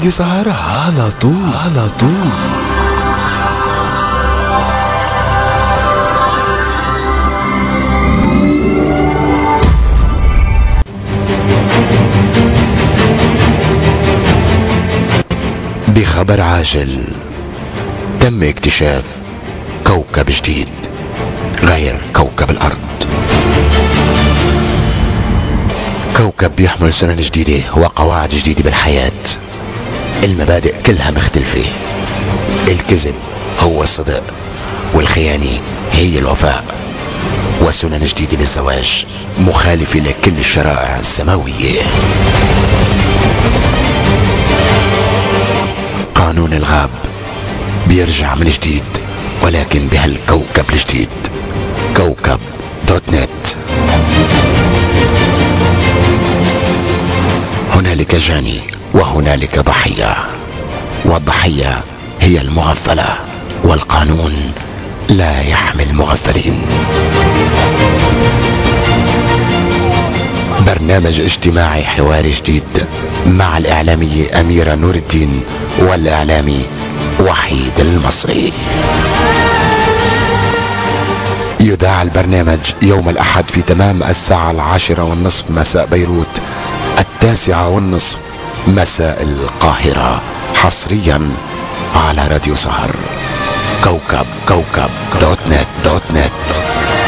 راديو سهر على طول على طول بخبر عاجل تم اكتشاف كوكب جديد غير كوكب الأرض كوكب يحمل سنن جديدة وقواعد جديدة بالحياة المبادئ كلها مختلفة الكذب هو الصدق والخيانة هي الوفاء وسنن جديدة للزواج مخالفة لكل الشرائع السماوية قانون الغاب بيرجع من جديد ولكن بهالكوكب الجديد كوكب دوت نت هنالك جاني وهنالك ضحية والضحية هي المغفلة والقانون لا يحمي المغفلين برنامج اجتماعي حواري جديد مع الإعلامية أميرة نور الدين والإعلامي وحيد المصري يذاع البرنامج يوم الأحد في تمام الساعة العاشرة والنصف مساء بيروت التاسعة والنصف مساء القاهرة حصريا على راديو سهر كوكب كوكب دوت نت دوت نت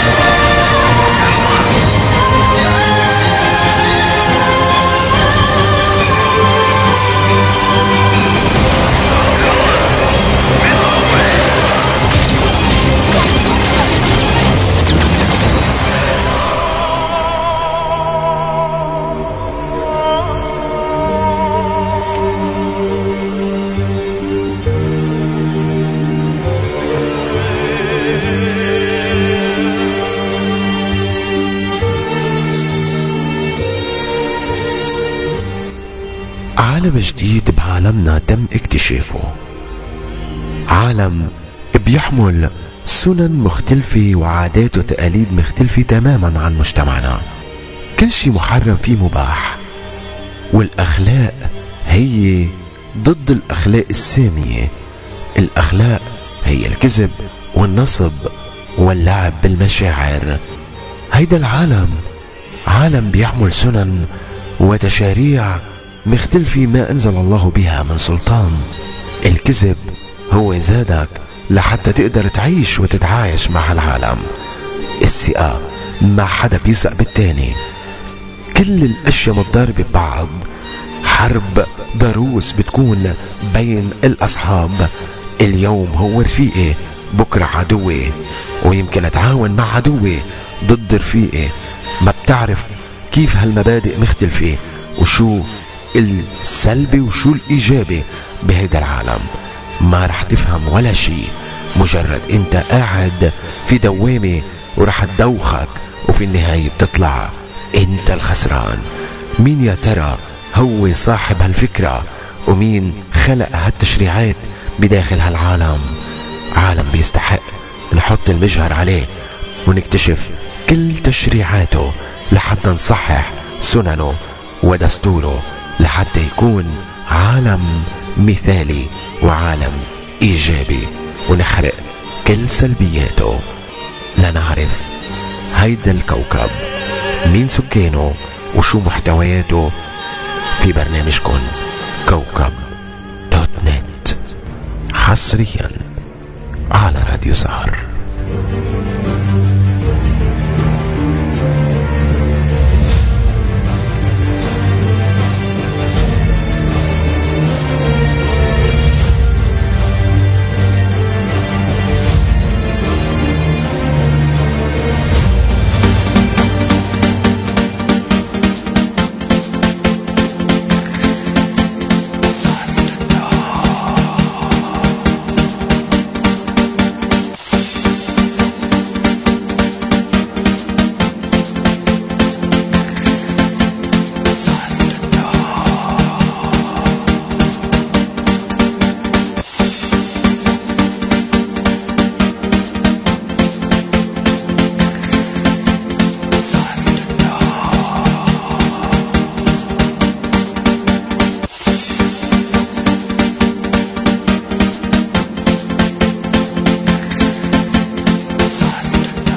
عالم جديد بعالمنا تم اكتشافه عالم بيحمل سنن مختلفة وعادات وتقاليد مختلفة تماما عن مجتمعنا كل شيء محرم فيه مباح والأخلاق هي ضد الأخلاق السامية الأخلاق هي الكذب والنصب واللعب بالمشاعر هيدا العالم عالم بيحمل سنن وتشاريع مختلفة ما أنزل الله بها من سلطان الكذب هو زادك لحتى تقدر تعيش وتتعايش مع العالم الثقة ما حدا بيثق بالتاني كل الأشياء متضاربة ببعض حرب ضروس بتكون بين الأصحاب اليوم هو رفيقي بكرة عدوي ويمكن اتعاون مع عدوي ضد رفيقي ما بتعرف كيف هالمبادئ مختلفة وشو السلبي وشو الإيجابي بهيدا العالم ما رح تفهم ولا شيء مجرد انت قاعد في دوامة ورح تدوخك وفي النهاية بتطلع انت الخسران مين يا ترى هو صاحب هالفكرة ومين خلق هالتشريعات بداخل هالعالم عالم بيستحق نحط المجهر عليه ونكتشف كل تشريعاته لحتى نصحح سننه ودستوره لحتى يكون عالم مثالي وعالم ايجابي ونحرق كل سلبياته لنعرف هيدا الكوكب مين سكانه وشو محتوياته في برنامجكم كوكب دوت نت حصريا على راديو سهر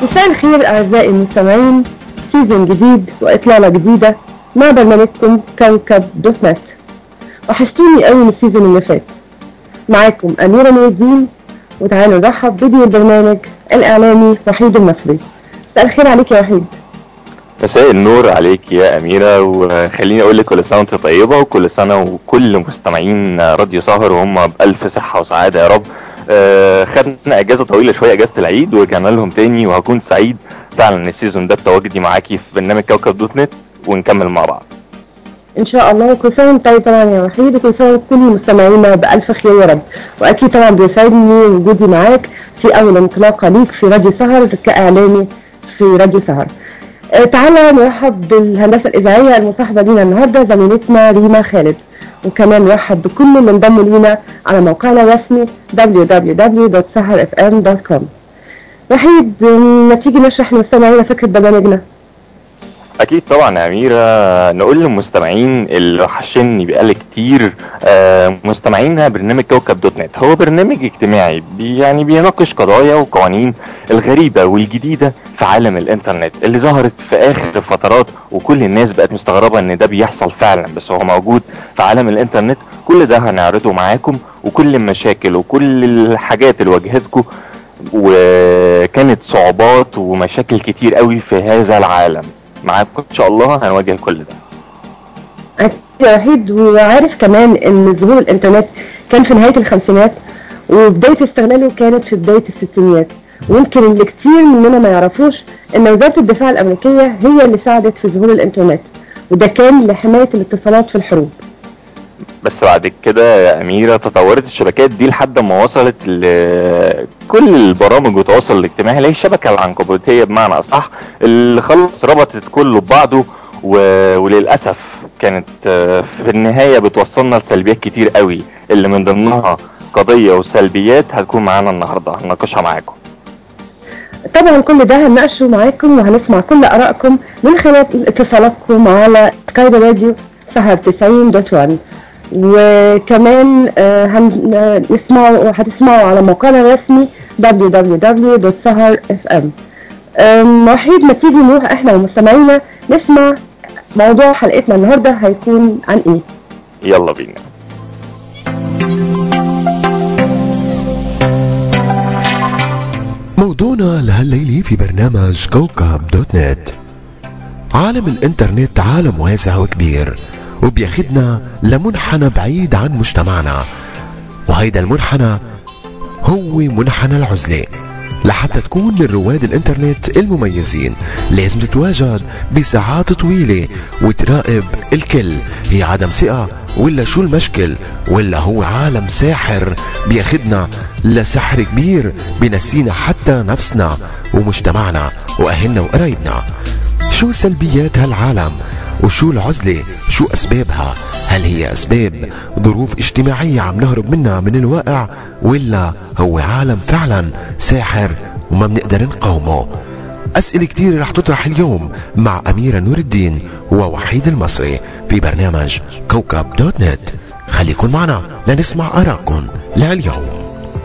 مساء الخير أعزائي المستمعين سيزون جديد وإطلالة جديدة مع برنامجكم كوكب دوت نت وحشتوني قوي من السيزون اللي فات معاكم أميرة نور الدين وتعالوا نرحب بضيف البرنامج الإعلامي وحيد المصري مساء الخير عليك يا وحيد مساء النور عليك يا أميرة وخليني أقول لك كل سنة وأنت طيبة وكل سنة وكل مستمعين راديو سهر وهم بألف صحة وسعادة يا رب آه، خدنا اجازه طويله شويه اجازه العيد ورجعنا لهم تاني وهكون سعيد فعلا السيزون ده بتواجدي معاكي في برنامج كوكب دوت نت ونكمل مع بعض ان شاء الله كل سنه وانت طيب طبعا يا وحيد وكل سنه وكل مستمعينا بالف خير يا رب واكيد طبعا بيسعدني وجودي معاك في اول انطلاقه ليك في راديو سهر كاعلامي في راديو سهر آه، تعالى نرحب بالهندسه الاذاعيه المصاحبه لينا النهارده زميلتنا ريما خالد وكمان نرحب بكل اللي انضموا لينا على موقعنا الرسمي www.saharfm.com وحيد ما تيجي نشرح للمستمعين فكرة برنامجنا اكيد طبعا يا اميره نقول للمستمعين اللي وحشني بقالي كتير آه، مستمعينا برنامج كوكب دوت نت هو برنامج اجتماعي بي يعني بيناقش قضايا وقوانين الغريبه والجديده في عالم الانترنت اللي ظهرت في اخر فترات وكل الناس بقت مستغربه ان ده بيحصل فعلا بس هو موجود في عالم الانترنت كل ده هنعرضه معاكم وكل المشاكل وكل الحاجات اللي واجهتكم وكانت صعوبات ومشاكل كتير قوي في هذا العالم معاكم ان شاء الله هنواجه كل ده أكيد يا وحيد وعارف كمان ان ظهور الانترنت كان في نهاية الخمسينات وبداية استغلاله كانت في بداية الستينيات ويمكن اللي كتير مننا ما يعرفوش ان وزارة الدفاع الامريكية هي اللي ساعدت في ظهور الانترنت وده كان لحماية الاتصالات في الحروب بس بعد كده يا أميرة تطورت الشبكات دي لحد ما وصلت لكل البرامج والتواصل الاجتماعي اللي هي الشبكة العنكبوتية بمعنى أصح اللي خلص ربطت كله ببعضه و... وللأسف كانت في النهاية بتوصلنا لسلبيات كتير قوي اللي من ضمنها قضية وسلبيات هتكون معانا النهاردة هنناقشها معاكم طبعا كل ده هنناقشه معاكم وهنسمع كل ارائكم من خلال اتصالاتكم على سكايب راديو سهر 90 دوت 1 وكمان هنسمعوا هتسمعوا على موقعنا الرسمي www.sahar.fm وحيد ما تيجي نروح احنا ومستمعينا نسمع موضوع حلقتنا النهارده هيكون عن ايه يلا بينا موضوعنا لهالليلة في برنامج كوكب دوت نت عالم الانترنت عالم واسع وكبير وبياخدنا لمنحنى بعيد عن مجتمعنا وهيدا المنحنى هو منحنى العزلة لحتى تكون من رواد الانترنت المميزين لازم تتواجد بساعات طويلة وتراقب الكل هي عدم ثقة ولا شو المشكل ولا هو عالم ساحر بياخدنا لسحر كبير بنسينا حتى نفسنا ومجتمعنا واهلنا وقرايبنا شو سلبيات هالعالم وشو العزلة شو أسبابها هل هي أسباب ظروف اجتماعية عم نهرب منها من الواقع ولا هو عالم فعلا ساحر وما بنقدر نقاومه أسئلة كتير رح تطرح اليوم مع أميرة نور الدين ووحيد المصري في برنامج كوكب دوت نت خليكن معنا لنسمع آراءكم لليوم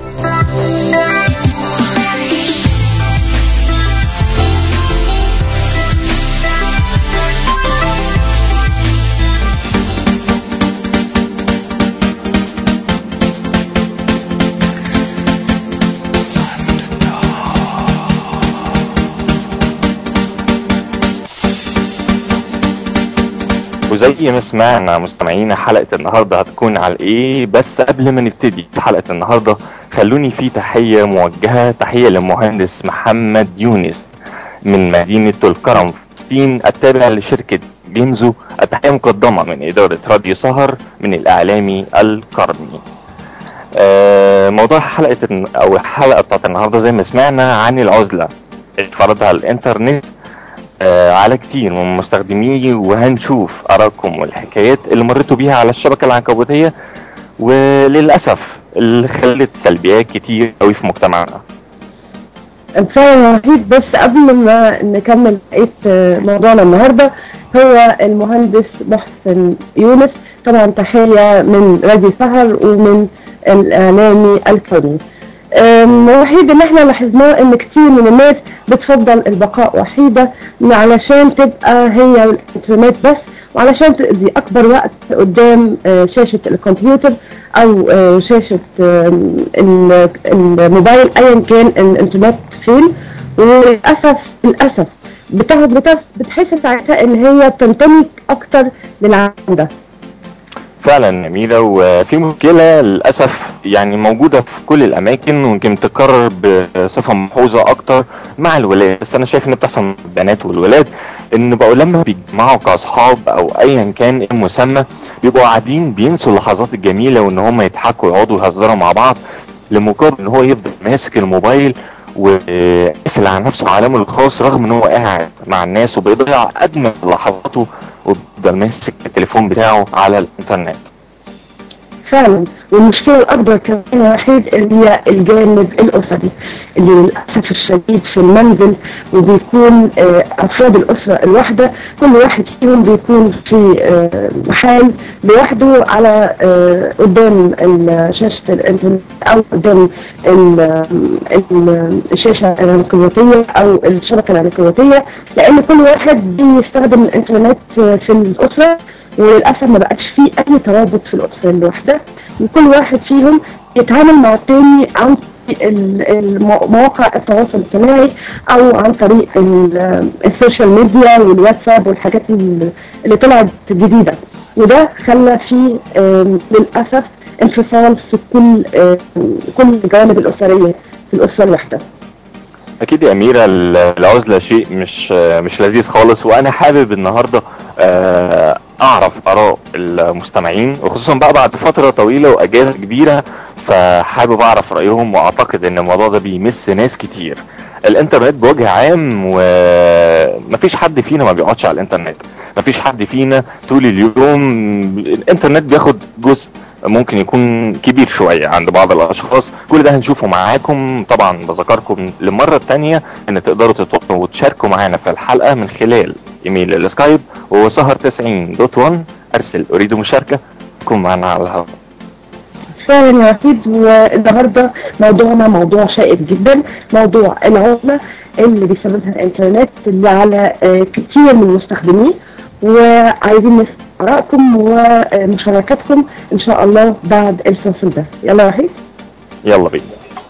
وزي ما سمعنا مستمعينا حلقة النهاردة هتكون على ايه بس قبل ما نبتدي حلقة النهاردة خلوني في تحية موجهة تحية للمهندس محمد يونس من مدينة الكرم فلسطين التابع لشركة جيمزو التحية مقدمة من إدارة راديو سهر من الإعلامي الكرمي آه موضوع حلقة أو الحلقة بتاعت النهاردة زي ما سمعنا عن العزلة اللي فرضها الإنترنت آه على كتير من مستخدميه وهنشوف ارائكم والحكايات اللي مريتوا بيها على الشبكه العنكبوتيه وللاسف اللي خلت سلبيات كتير قوي في مجتمعنا فعلا وحيد بس قبل ما نكمل بقيه موضوعنا النهارده هو المهندس محسن يونس طبعا تحيه من راديو سهر ومن الاعلامي الكوني أم، وحيد ان احنا لاحظناه ان كتير من الناس بتفضل البقاء وحيدة علشان تبقى هي والانترنت بس وعلشان تقضي اكبر وقت قدام آه، شاشة الكمبيوتر او آه، شاشة آم، ال- الموبايل ايا كان الانترنت فين وللاسف للاسف بتاخد بتف- بتحس ساعتها ان هي بتنتمي اكتر للعالم ده فعلا جميلة وفي مشكلة للأسف يعني موجودة في كل الأماكن ويمكن تتكرر بصفة ملحوظة أكتر مع الولاد بس أنا شايف إن بتحصل مع البنات والولاد إن بقوا لما بيجمعوا كأصحاب أو أيا كان إيه المسمى بيبقوا قاعدين بينسوا اللحظات الجميلة وإن هم يضحكوا ويقعدوا يهزروا مع بعض لمقابل إن هو يفضل ماسك الموبايل وقافل على نفسه عالمه الخاص رغم إن هو قاعد مع الناس وبيضيع أجمل لحظاته وبيفضل ماسك التليفون بتاعه على الإنترنت فعلا والمشكلة الأكبر كمان يا وحيد اللي هي الجانب الأسري اللي للأسف الشديد في المنزل وبيكون آه، أفراد الأسرة الواحدة كل واحد فيهم بيكون في آه، محل لوحده على آه، قدام ال- شاشة الإنترنت أو قدام ال- ال- الشاشة العنكبوتية أو الشبكة العنكبوتية لأن كل واحد بيستخدم الإنترنت آه، في الأسرة وللأسف ما بقاش فيه أي ترابط في الأسرة الواحدة وكل واحد فيهم يتعامل مع التاني عن طريق ال- المو- مواقع التواصل الاجتماعي أو عن طريق ال- السوشيال ميديا والواتساب والحاجات ال- اللي طلعت جديدة وده خلى فيه آم، للأسف انفصال في كل آم، كل الجوانب الأسرية في الأسرة الواحدة اكيد يا اميره ال- العزله شيء مش مش لذيذ خالص وانا حابب النهارده آه، اعرف اراء المستمعين وخصوصا بقى بعد فتره طويله واجازه كبيره فحابب اعرف رايهم واعتقد ان الموضوع ده بيمس ناس كتير الانترنت بوجه عام ومفيش حد فينا ما بيقعدش على الانترنت مفيش حد فينا طول اليوم الانترنت بياخد جزء ممكن يكون كبير شوية عند بعض الاشخاص كل ده هنشوفه معاكم طبعا بذكركم للمرة التانية ان تقدروا تتواصلوا وتشاركوا معانا في الحلقة من خلال ايميل السكايب وهو سهر 90 دوت 1 ارسل اريد مشاركة كن معنا على الهواء فعلا يا وحيد والنهارده موضوعنا موضوع شائك جدا موضوع العزلة اللي بيسببها الانترنت اللي على آه، كتير من المستخدمين وعايزين نسمع آرائكم ومشاركاتكم إن شاء الله بعد الفاصل ده يلا يا وحيد يلا بينا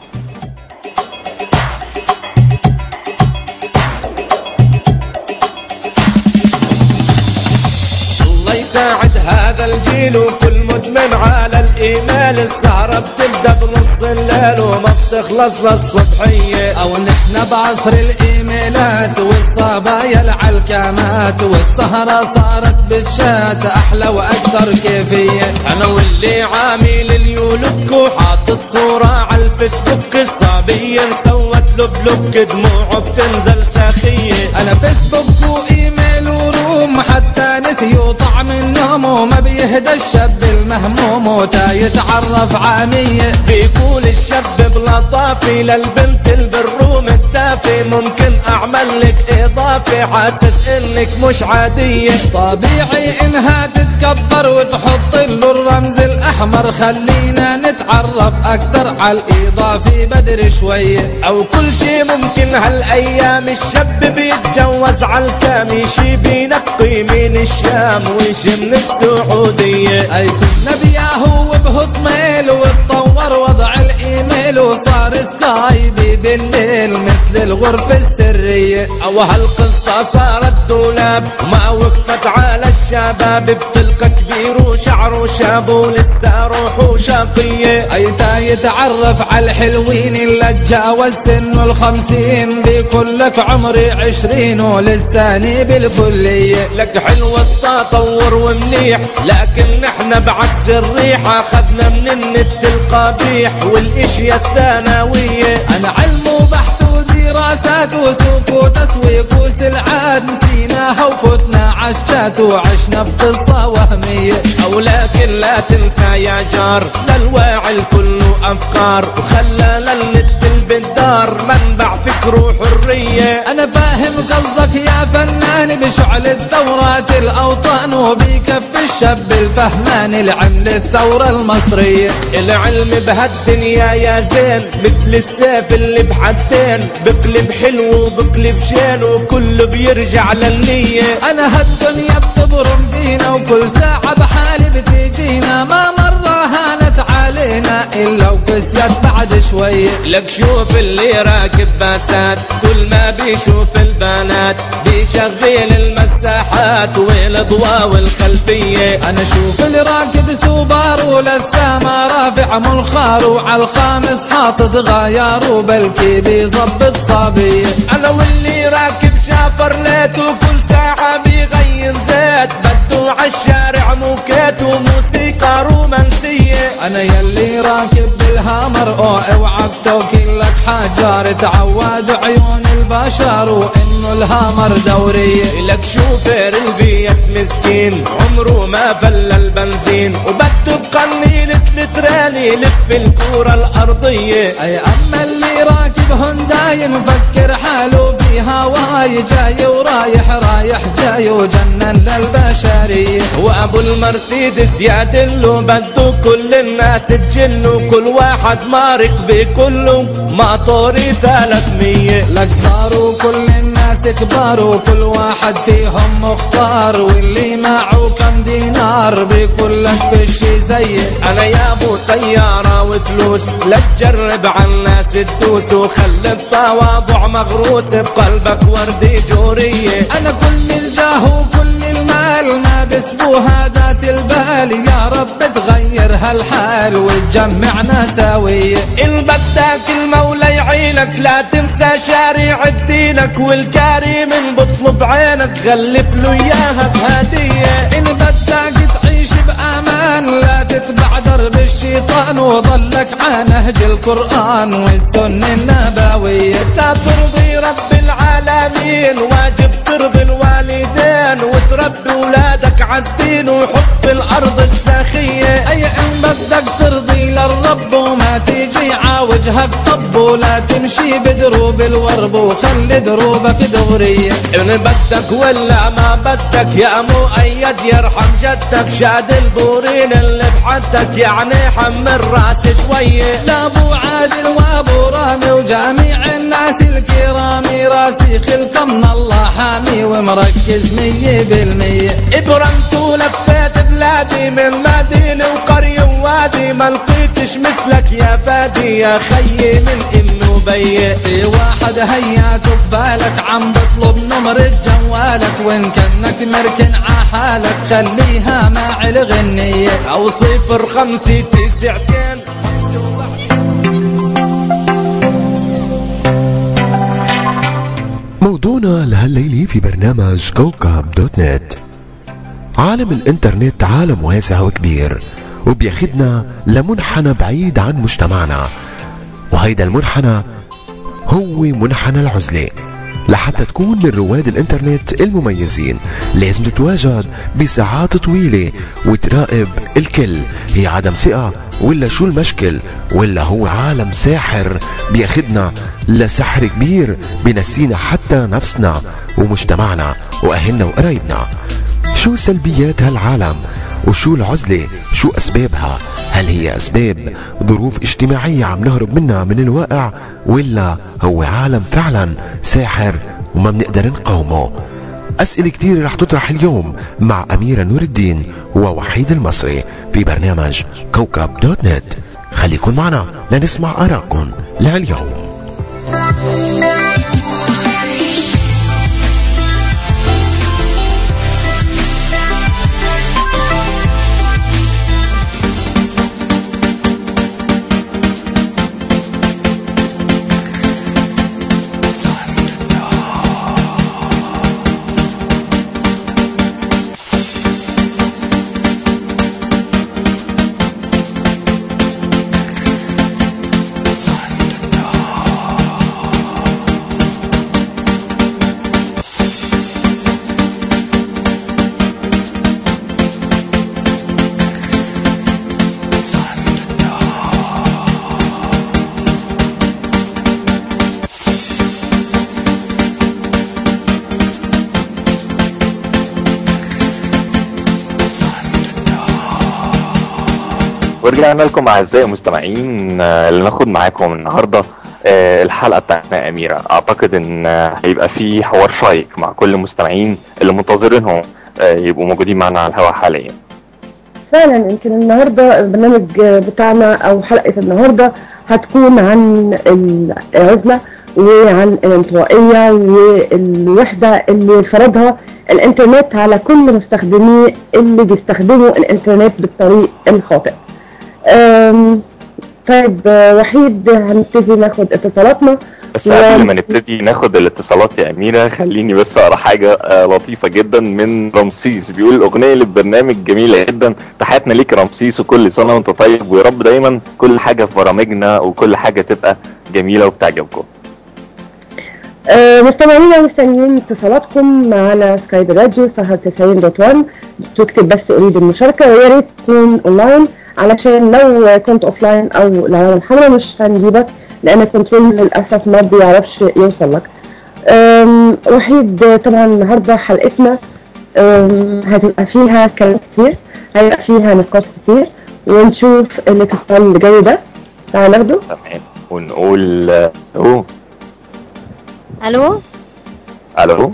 الله يساعد هذا الجيل وكل مدمن على الايميل السهرة بتبدا بنص الليل وما بتخلص للصبحية او نحن بعصر الايميلات والصبايا العلكمات والسهرة صارت بالشات احلى واكثر كيفية انا واللي عامل اليولك وحاطط صورة على الفيسبوك الصبية سوت له بلوك دموعه بتنزل ساخية انا فيسبوك وايميل وروم حتى نسيوا طعم النوم وما بيهدى الشاب المهموم وتا يتعرف عامية بيقول الشاب بلطافي للبنت البروم الدافي ممكن اعمل لك اضافي حاسس انك مش عادية طبيعي انها تتكبر وتحط له الرمز الاحمر خلينا نتعرف اكثر على الاضافي بدري شويه او كل شي ممكن هالايام الشاب بيتجوز عالكاميشي بينقي من الشام وشي من السعودية اي كنا بياهو وبهوت ميل وتطور وضع الايميل وصار سكايبي بالليل مثل الغرفة السرية او هالقصة صارت دولاب وما وقفت على الشباب بتلقى كبير وشعره شاب ولسه روحه شقية ايتا يتعرف على الحلوين اللي تجاوز سنه الخمسين بيكون لك عمري عشرين ولساني بالكلية لك حلو التطور ومليح لكن نحن بعكس الريحة اخذنا من النت القبيح والاشياء الثانوية انا علم وبحث ودراسات وسوق وتسويق وسلعات نسيناها وفتنا عشات وعشنا بقصة وهمية او لكن لا تنسى يا جار للواعي كله افكار وخلى للنت بالدار منبع فكر وحرية انا فاهم قصدك يا فنان الفهمان بشعل الثورات الأوطان وبكف الشاب الفهمان العمل الثورة المصرية العلم بهالدنيا يا زين مثل السيف اللي بحدين بقلب حلو وبقلب شين وكله بيرجع للنية أنا هالدنيا بتبرم فينا وكل ساعة بحالي بتيجينا ما مرة هانت علينا إلا وكسيت بعد شوية لك شوف اللي راكب باسات كل ما بيشوف البنات بيشغل المساحات والاضواء والخلفية أنا شوف اللي راكب سوبارو للسما رافع منخار وعلى الخامس حاطط غيار وبلكي بيظبط صبية انا واللي راكب شافرليت وكل ساعة بيغير زيت بدو عالشارع موكيت وموسيقى رومانسية انا يلي راكب بالهامر او اوعك توكل لك حجار تعود عيون البشر وانه الهامر دورية لك شوفير البيت مسكين عمره ما بلى البنزين وبده بقنينة لترين يلف الكورة الأرضية اي اما اللي راكب هونداي مفكر حاله فيها واي جاي ورايح رايح جاي وجنن للبشرية وابو المرسيدس يعدله بده كل الناس تجله كل واحد مارك بكله ماطوري 300 لك صاروا كل الناس كبار وكل واحد فيهم مختار واللي معه كم دينار بيقول لك بشي زي انا يا ابو طيارة وفلوس لا تجرب على الناس تدوس وخلي التواضع مغروس بقلبك وردي جورية انا كل الجاه وكل المال ما بسبوها ذات البال يا رب تغير هالحال وتجمعنا سوية إن بدك المولى يعينك لا تنسى شارع دينك والكريم إن بطلب عينك غلف له إياها بهدية إن بدك تعيش بأمان لا تتبع درب الشيطان وضلك على نهج القرآن والسنة النبوية تا ترضي رب العالمين واجب ترضي الوالدين وتربي ولادك عالدين وحب الأرض الساخية أي إن بدك ترضي للرب وما تيجي عاوجهك طب ولا تمشي بدروب الورب وخلي دروبك دغرية إن بدك ولا ما بدك يا مؤيد يرحم جدك شاد البورين اللي بحدك يعني حمل راس شوية لا ابو عادل وابو رامي وجميع الناس الكرام راسي خلق من الله حامي ومركز مية بالمية ابرمت ولفيت بلادي من مدينة وقرية ووادي ما لقيتش مثلك يا فادي يا خيي من ام وبي في واحد هياته ببالك عم بطلب نمرة جوالك وان كانك مركن عحالك خليها مع الغنية او صفر خمسة تسعتين موضوعنا لهالليلة في برنامج كوكب دوت نت عالم الانترنت عالم واسع وكبير وبياخدنا لمنحنى بعيد عن مجتمعنا وهيدا المنحنى هو منحنى العزلة لحتى تكون من رواد الانترنت المميزين لازم تتواجد بساعات طويلة وتراقب الكل هي عدم ثقة ولا شو المشكل ولا هو عالم ساحر بياخدنا لسحر كبير بنسينا حتى نفسنا ومجتمعنا واهلنا وقرايبنا شو سلبيات هالعالم وشو العزلة شو أسبابها هل هي أسباب ظروف اجتماعية عم نهرب منها من الواقع ولا هو عالم فعلا ساحر وما بنقدر نقاومه أسئلة كتير رح تطرح اليوم مع أميرة نور الدين ووحيد المصري في برنامج كوكب دوت نت خليكن معنا لنسمع آراءكم لليوم ورجعنا لكم اعزائي المستمعين آه، اللي ناخد معاكم النهارده آه، الحلقه بتاعتنا يا اميره اعتقد ان آه، هيبقى في حوار شيق مع كل المستمعين اللي منتظرينهم آه، يبقوا موجودين معنا على الهواء حاليا فعلا يمكن النهارده البرنامج بتاعنا او حلقه النهارده هتكون عن العزله وعن الانطوائيه والوحده اللي فرضها الانترنت على كل مستخدمي اللي بيستخدموا الانترنت بالطريق الخاطئ. أم، طيب آه، وحيد هنبتدي ناخد اتصالاتنا بس و- قبل ما نبتدي ناخد الاتصالات يا اميره خليني بس اقرا حاجه آه، لطيفه جدا من رمسيس بيقول الاغنيه للبرنامج جميله جدا تحياتنا ليك يا رمسيس وكل سنه وانت طيب ويا رب دايما كل حاجه في برامجنا وكل حاجه تبقى جميله وبتعجبكم آه، مستمعينا مستنيين اتصالاتكم على سكايب راديو سهر 90.1 تكتب بس اريد المشاركه ويا ريت تكون اونلاين علشان لو كنت اوفلاين او العلامه الحمراء مش هنجيبك لان الكنترول للاسف ما بيعرفش يوصل لك. آم، وحيد آه، طبعا النهارده حلقتنا آم، هتبقى فيها كلام كتير هيبقى فيها نقاش كتير ونشوف الاتصال اللي جاي ده تعال ناخده تمام ونقول آه، الو الو الو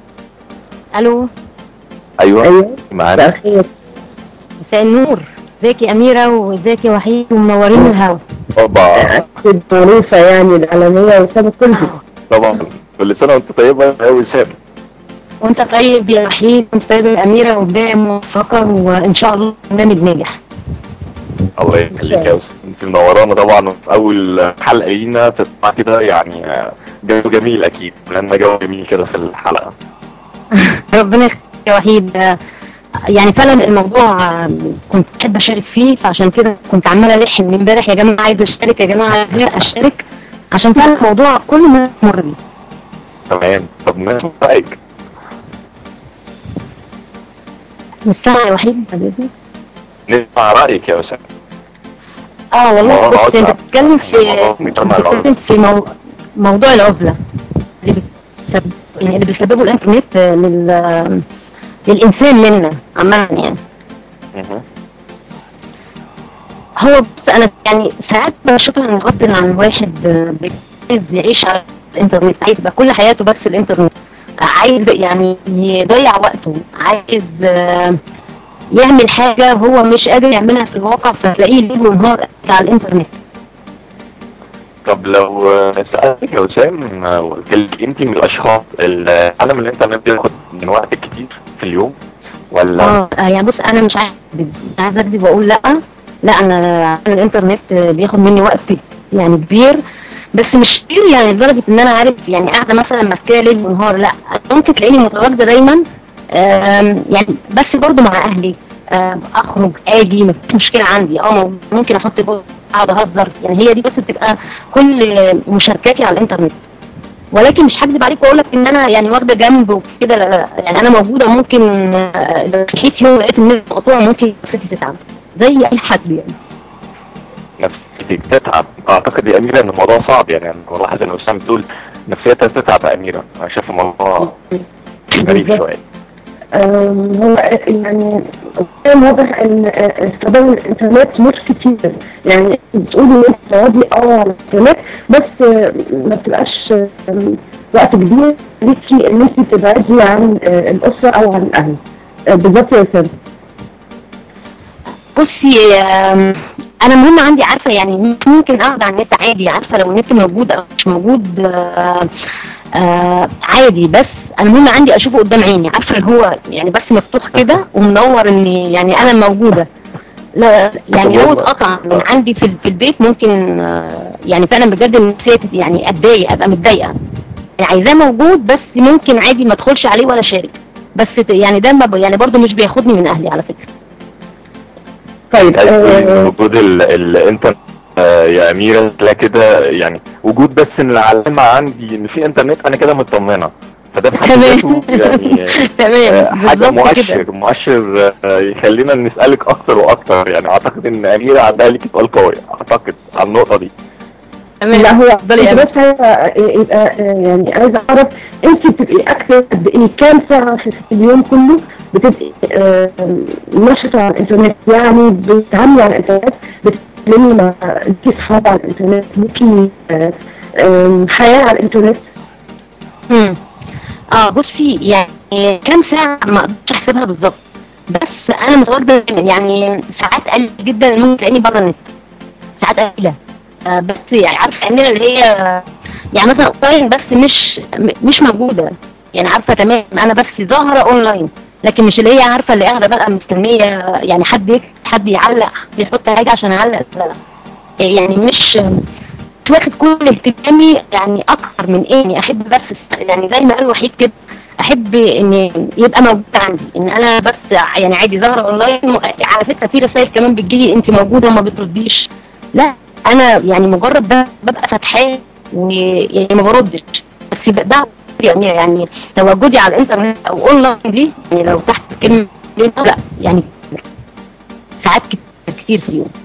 الو ايوه ايوه معانا مساء الخير مساء النور ازيك يا اميره وازيك يا وحيد ومنورين الهوا اوبا أكيد معروفة يعني العالمية وسام الكل طبعا كل سنه وانت طيبه يا وسام وانت طيب يا وحيد وانت طيب يا اميره وبدايه موفقه وان شاء الله برنامج ناجح الله يخليك يا وسام انت منورانا طبعا في اول حلقه لينا تطلع كده يعني آه، جو جميل اكيد لنا جو جميل كده في الحلقه ربنا يخليك يا وحيد آه، يعني فعلا الموضوع آه، كنت بحب اشارك فيه فعشان كده كنت عماله الح من امبارح يا جماعه عايز اشارك يا جماعه عايز اشارك عشان فعلا الموضوع كل ما مر بيه تمام طب نسمع رايك مستمع يا وحيد حبيبي نسمع رايك يا وسام اه والله موضوع بص انت العزلة. بتتكلم في موضوع مجتمع العزلة. بتتكلم في مو... موضوع العزله اللي بتسبب يعني اللي بيسببه الانترنت آه، لل للانسان منا عامه يعني مهم. هو بص انا يعني ساعات بشوف ان غصب عن الواحد آه، عايز يعيش على الانترنت عايز يبقى كل حياته بس الانترنت عايز يعني يضيع وقته عايز آه، يعمل حاجة هو مش قادر يعملها في الواقع فتلاقيه ليل ونهار على الانترنت طب لو آه، سالتك يا وسام آه، وقلت لك انت من الاشخاص اللي عالم الانترنت بياخد من وقتك كتير في اليوم ولا اه آه، يعني بص انا مش عايز أكذب، مش عايز اكذب واقول لا لا انا الانترنت آه، بياخد مني وقت يعني كبير بس مش كبير يعني لدرجه ان انا عارف يعني قاعده مثلا ماسكاه ليل ونهار لا ممكن تلاقيني متواجده دايما آم، يعني بس برضو مع اهلي آم، اخرج اجي مفيش مشكله عندي اه ممكن احط بوست اقعد اهزر يعني هي دي بس بتبقى كل مشاركاتي على الانترنت ولكن مش هكذب عليك واقول لك ان انا يعني واخده جنب وكده لا لا يعني انا موجوده ممكن آه، لو صحيت يوم لقيت النت مقطوع ممكن نفسيتي تتعب زي اي حد يعني نفسيتك تتعب اعتقد يا اميره ان الموضوع صعب يعني انا بلاحظ ان وسام بتقول نفسيتها تتعب يا اميره انا شايف الموضوع غريب بالظبط. شويه آم، هو يعني كان واضح ان آه، استخدام الانترنت مش كتير يعني بتقولي ان انت تقعدي اه على الانترنت بس آه، ما بتبقاش آم، وقت كبير ليكي ان انت تبعدي عن آه، الاسره او عن الاهل آه، بالظبط يا استاذ بصي آم، انا مهم عندي عارفه يعني مش ممكن اقعد على النت عادي عارفه لو النت موجود او مش موجود آه، آه، عادي بس انا مهم عندي اشوفه قدام عيني عارفه اللي هو يعني بس مفتوح كده ومنور اني يعني انا موجوده لا يعني لو اتقطع من عندي في في البيت ممكن آه، يعني فعلا بجد النفسيه تت- يعني اتضايق ابقى متضايقه يعني عايزاه موجود بس ممكن عادي ما ادخلش عليه ولا اشارك بس ت- يعني ده ما ب- يعني برضو مش بياخدني من اهلي على فكره طيب عايز تقولي إن آه، وجود ال- الانترنت آه، يا اميره لا كده يعني وجود بس ان العلامه عندي ان في انترنت انا كده مطمنه فده في حد تمام. ذاته يعني آه، تمام حاجه بالظبط كده مؤشر مؤشر آه، يخلينا نسالك اكتر واكتر يعني اعتقد ان اميره عندها ليك سؤال قوي اعتقد على النقطه دي تمام لا هو اتفضلي يا انت أمل. بس عايزه يبقى آه، يعني عايزه اعرف انت بتبقي اكتر قد ايه كام ساعه في في اليوم كله بتبقي آه، نشطه على الانترنت يعني بتتعاملي على الانترنت بت- بتتكلمي مع ليكي صحاب على الانترنت ليكي آه، آم، حياه على الانترنت مم. اه بصي يعني كام ساعة ما اقدرش احسبها بالظبط بس انا متواجدة دايما يعني ساعات قليلة جدا ممكن تلاقيني بره النت ساعات قليلة آه بس يعني عارفة أميرة اللي هي يعني مثلا اونلاين بس مش م- مش موجودة يعني عارفة تمام انا بس ظاهرة اونلاين لكن مش اللي هي عارفة اللي قاعدة بقى مستنية يعني حد يكتب حد يعلق حد يحط حاجة عشان اعلق لا لا يعني مش مش واخد كل اهتمامي يعني اكتر من ايه يعني احب بس يعني زي ما قال وحيد كده احب ان يبقى موجود عندي ان انا بس يعني عادي ظاهره اونلاين م- على فكره في رسائل كمان بتجيلي انت موجوده وما بترديش لا انا يعني مجرد ده ببقى فاتحاه ويعني ما بردش بس ب- ده يعني يعني تواجدي على الانترنت او اونلاين دي يعني لو تحت كلمه لا يعني ساعات كتير- كتير في اليوم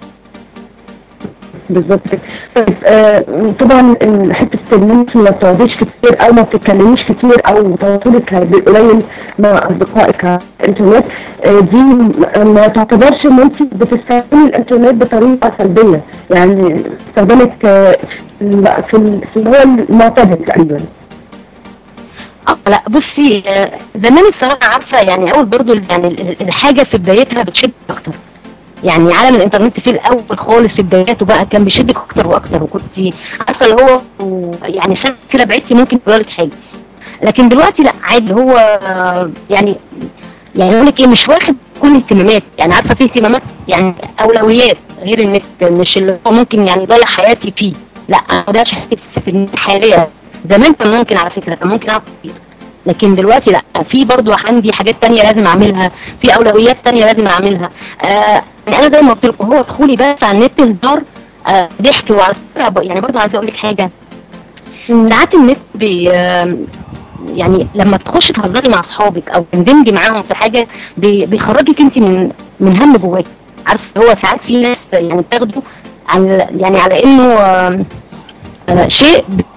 بالظبط كده. طيب آه، طبعا ال- حته ان انت ما بتقعديش كتير او ما بتتكلميش كتير او تواصلك هيبقى قليل مع اصدقائك على الانترنت آه، دي م- ما تعتبرش ان انت بتستخدمي الانترنت بطريقه سلبيه يعني استخدامك آه، في ال- في ال- في اللي هو المعتدل تقريبا اه لا بصي آه، زمان الصراحه عارفه يعني اول برضو يعني ال- ال- الحاجه في بدايتها بتشد اكتر يعني عالم الانترنت في الاول خالص في بداياته بقى كان بيشدك اكتر واكتر وكنت عارفه اللي هو يعني سنه كده بعدتي ممكن تقول لك حاجه لكن دلوقتي لا عادي اللي هو آه، يعني يعني اقول لك ايه مش واخد كل الاهتمامات يعني عارفه في اهتمامات يعني اولويات غير النت مش اللي هو ممكن يعني يضيع حياتي فيه لا ما ده شهادتي في النت حاليا زمان كان ممكن على فكره كان ممكن اعمل كتير لكن دلوقتي لا في برضو عندي حاجات تانية لازم اعملها في اولويات تانية لازم اعملها آه يعني انا زي ما قلت لكم هو دخولي بس على النت هزار آه ضحك وعلى فكره ب- يعني برضو عايزه اقول لك حاجه ساعات النت بي آه، يعني لما تخش تهزري مع اصحابك او تندمجي معاهم في حاجه بي- بيخرجك انت من من هم جواك عارف هو ساعات في ناس يعني بتاخده على يعني على انه آه، آه، شيء